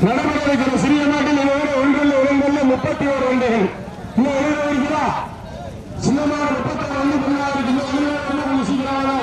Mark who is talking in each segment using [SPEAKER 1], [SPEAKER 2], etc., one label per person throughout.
[SPEAKER 1] நடைபெற இருக்கிற சிறிய நாட்டில் இதுவரை ஒன்றல்ல இரண்டல்ல முப்பத்தி ஓரு வண்டிகள் இன்னும் எழுத இருக்கிறா சின்னமான முப்பத்தாறு வந்து பண்ணா இருக்கு இன்னும் எழுத வந்து கொஞ்சம் சீக்கிரம் வாங்க.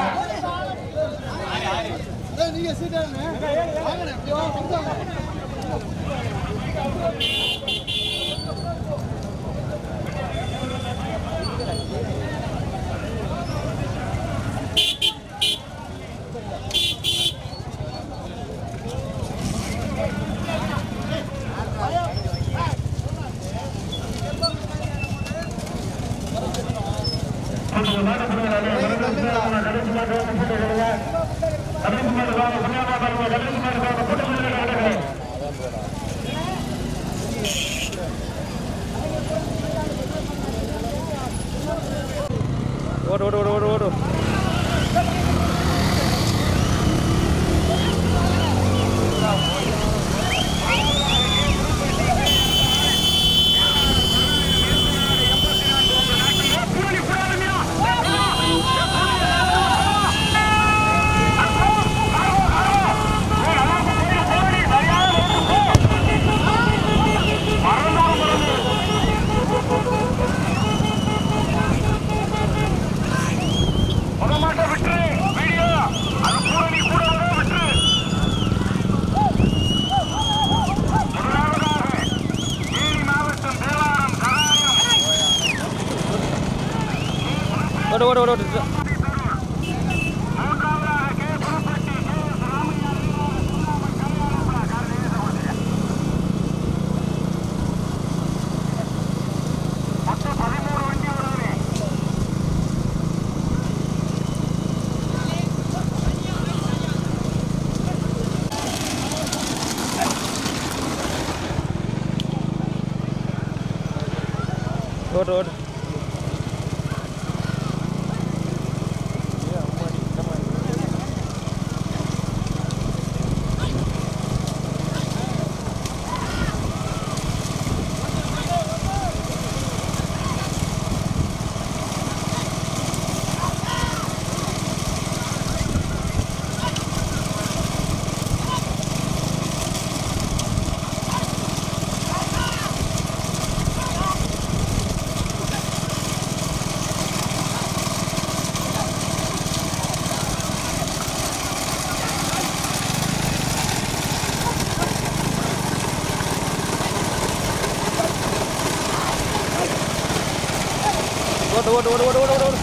[SPEAKER 2] ஓடு ஓடு ஓடு ஓடு ஓடு ஓடு ஓடு ஓடு ஓடு ஓடு ஓடு ஓடு ஓடு ஓடு ஓடு ஓடு ஓடு ஓடு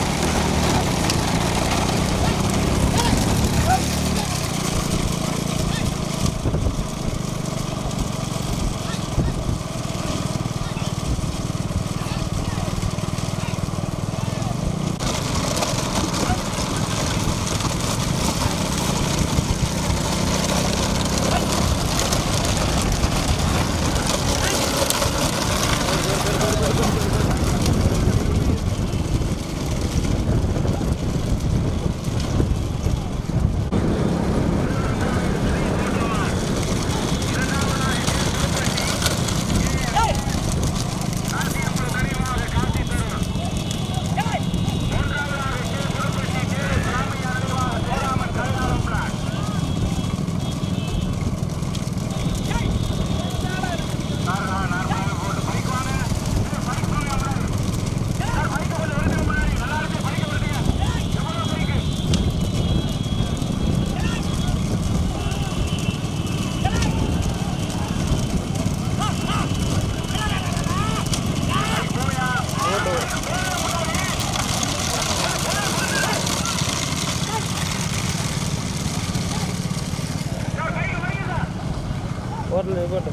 [SPEAKER 2] ஓடல போட்டு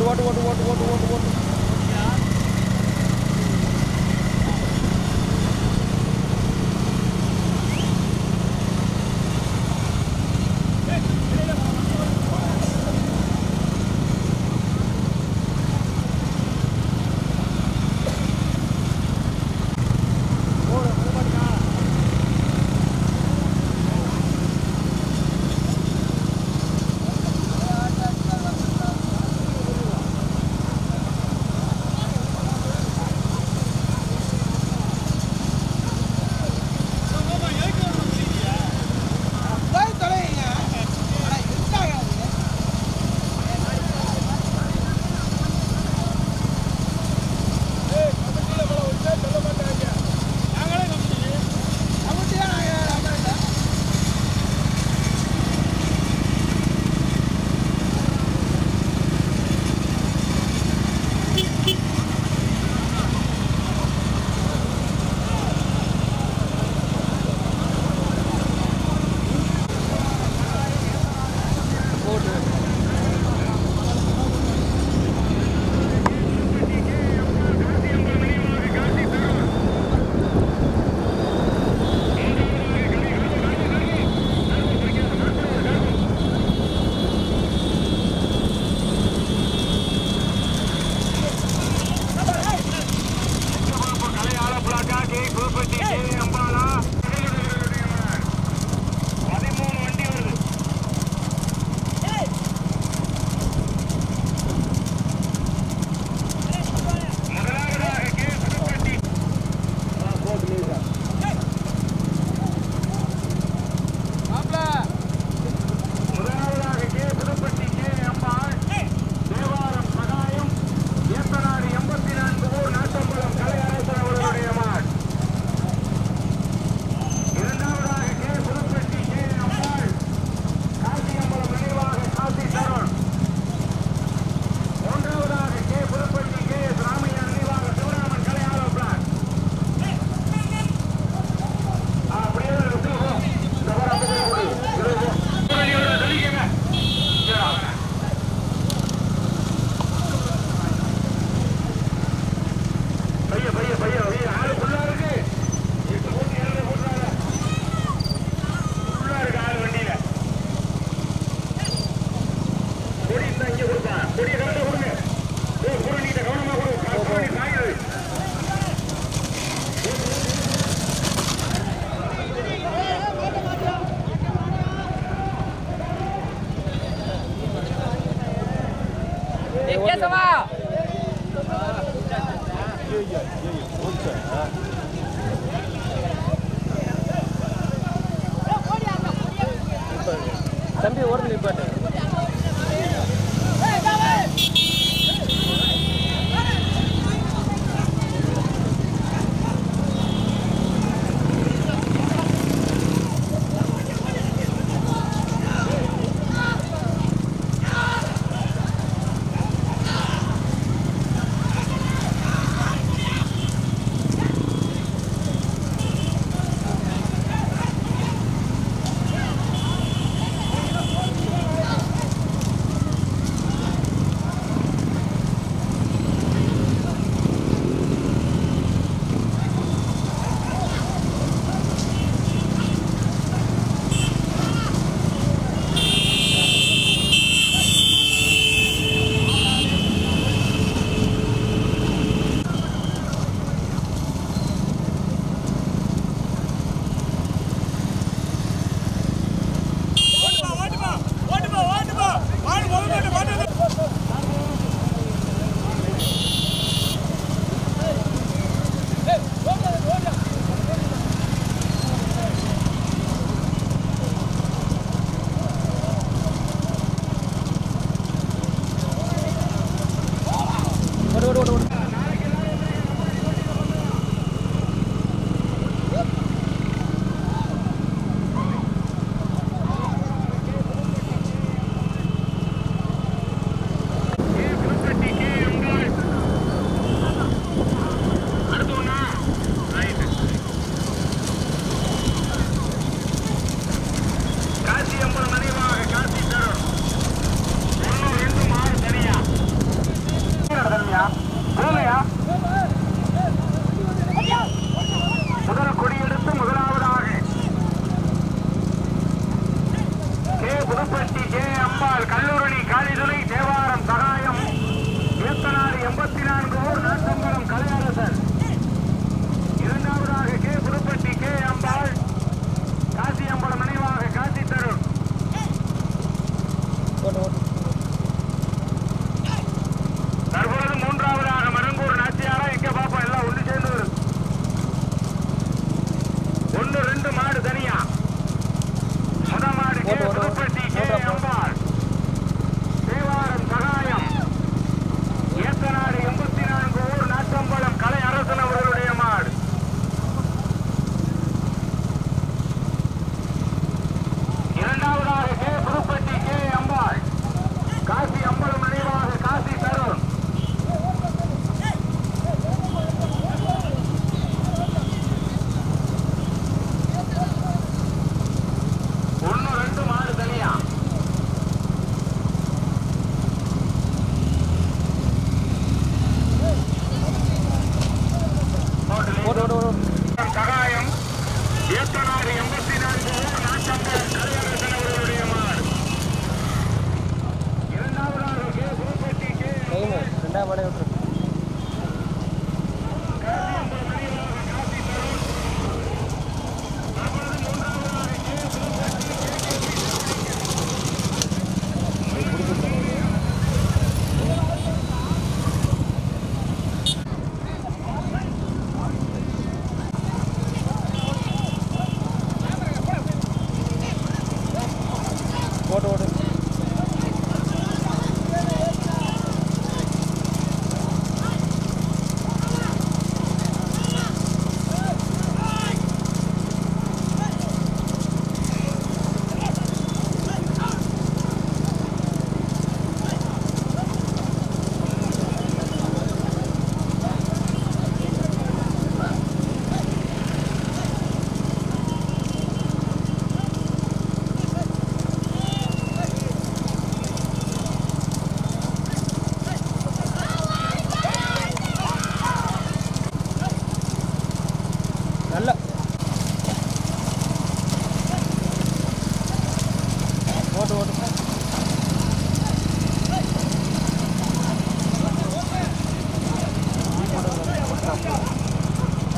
[SPEAKER 2] ஓட்டு ஓட்டு ஓட்டு ஓட்டு ஓட்டு ஓட்டு ஓட்டு
[SPEAKER 1] பதிமூணு வண்டி வருது முதலாவதாக கே புதுப்பட்டி முதலாவதாக கே புதுப்பட்டி கே அம்பாள் தேவாரம் சகாயம் ஏத்தநாடு எண்பத்தி நான்கு ஊர் நாட்டம்பலம் கலை அரசர் அவர்களுடைய மாட் இரண்டாவதாக கே புதுப்பட்டி கே அம்பாள் காசியம்பலம் நினைவாக காசி தருண் மூன்றாவதாக K Puduppatti K S Ramaiah நினைவாக சிவராமன் கலை ஆலோசனர் அப்படியே விட்டு போ. இந்த வாரம் அப்படியே போடு. இது போ. ஊரணியோட தெளிக்கங்க. சரிடா. பைய பைய பைய பைய ஆளு ஃபுல்லா இருக்கு எட்டு போட்டு ஏழு போட்டுறாங்க ஃபுல்லா இருக்கு ஆளு வண்டியில கொடி இருந்தா இங்க கொடுப்பான் கொடியை கரெக்டா கொடுங்க ஓ குருணிட்ட கவனமா கொடு குருணி சாயுது
[SPEAKER 2] தம்பி ஓரத்தில் நிப்பாட்டு
[SPEAKER 1] ஆ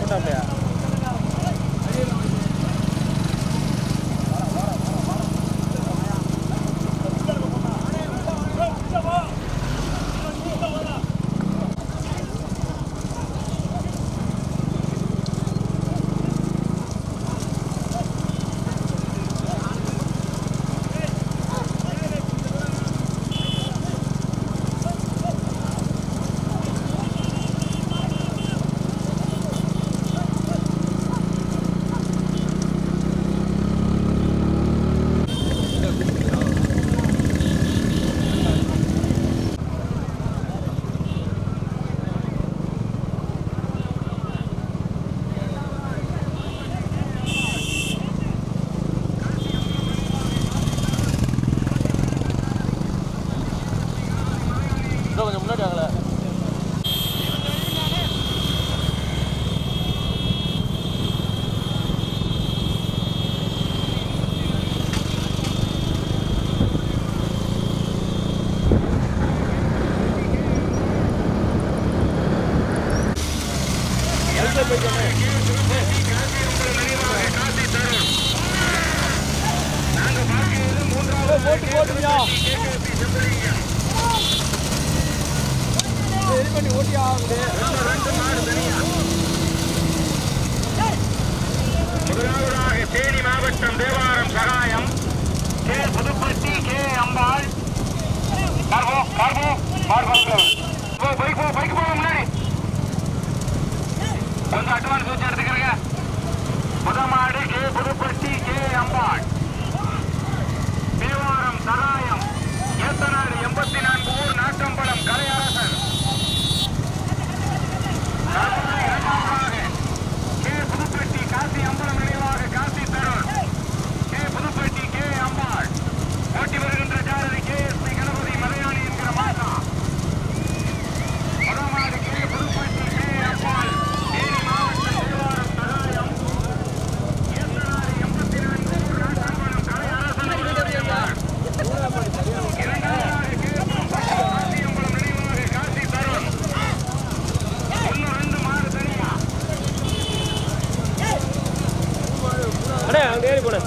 [SPEAKER 2] போட்டாப்லையா இதோ கொஞ்சம் முன்னாடி வாங்களே போட்டு போட்டுயா ரெடி பண்ணி ஓட்டி ஆகுது
[SPEAKER 1] முதலாவதாக தேனி மாவட்டம் தேவாரம் சகாயம் கே புதுப்பட்டி கே அம்பாள் கார்போ கார்போ மார்போ போ பைக் போ பைக் போக முன்னாடி கொஞ்சம் அட்வான்ஸ் வச்சு எடுத்துக்கிறேங்க முதமாடு கே புதுப்பட்டி கே அம்பாள் தேவாரம் சகாயம் ஏத்தநாடு எண்பத்தி நான்கு ஊர் நாட்டம்பலம் கலையரசன் இரண்டாவதாக கே புதுப்பட்டி காசி அம்பலம் நினைவாக காசி தருண் கே புதுப்பட்டி கே அம்பாள் ஓட்டி வருகின்ற ஜாரதி கே எஸ் பி கணபதி மலையாளி என்கிற மாதா முதமாடு கே புதுப்பட்டி கே அம்பாள் தேனி மாவட்டம் தேவாரம் சகாயம் ஏத்தநாடு எண்பத்தி நான்கு ஊர் நாட்டம்பலம் கலையரசன் அவர்களுடைய மகன். இரண்டாவதாக கே புதுப்பட்டி காசி அம்பலம் நினைவாக காசி தருண் ஒன்னு ரெண்டு மாடு தனியா
[SPEAKER 2] அண்ணே அங்கே ஏறி போனேன்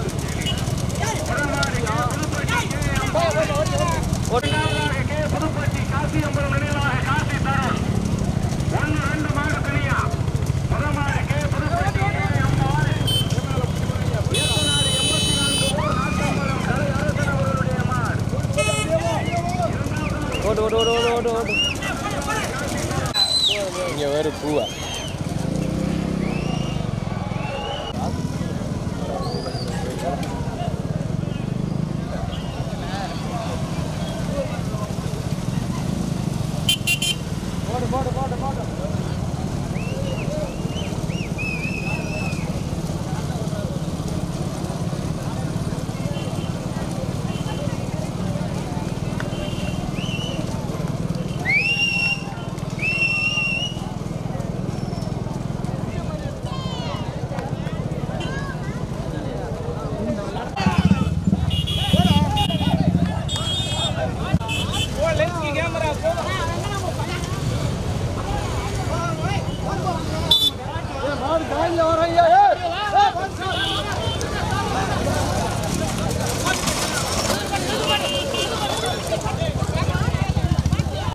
[SPEAKER 2] ஓட்டு
[SPEAKER 1] புதுப்பட்டி காசி அம்பலம் நினைவாக காசி தருண் ஒன்னு ரெண்டு மாடு தனியா முத மாடு கே புதுப்பட்டி கே அம்மாள் ஏத்தநாடு எண்பத்தி நான்கு ஊர் நாட்டம்பலம் கலை அரசன் அவர்களுடைய மாடு
[SPEAKER 2] ஓட்டு ஓட்டு ஓட்டு ஓட்டு ஓட்டு ஓட்டு இங்கே வேறு பூவா போடு போடு போடு போடு மாடு காலையில் வரோம் ஐயா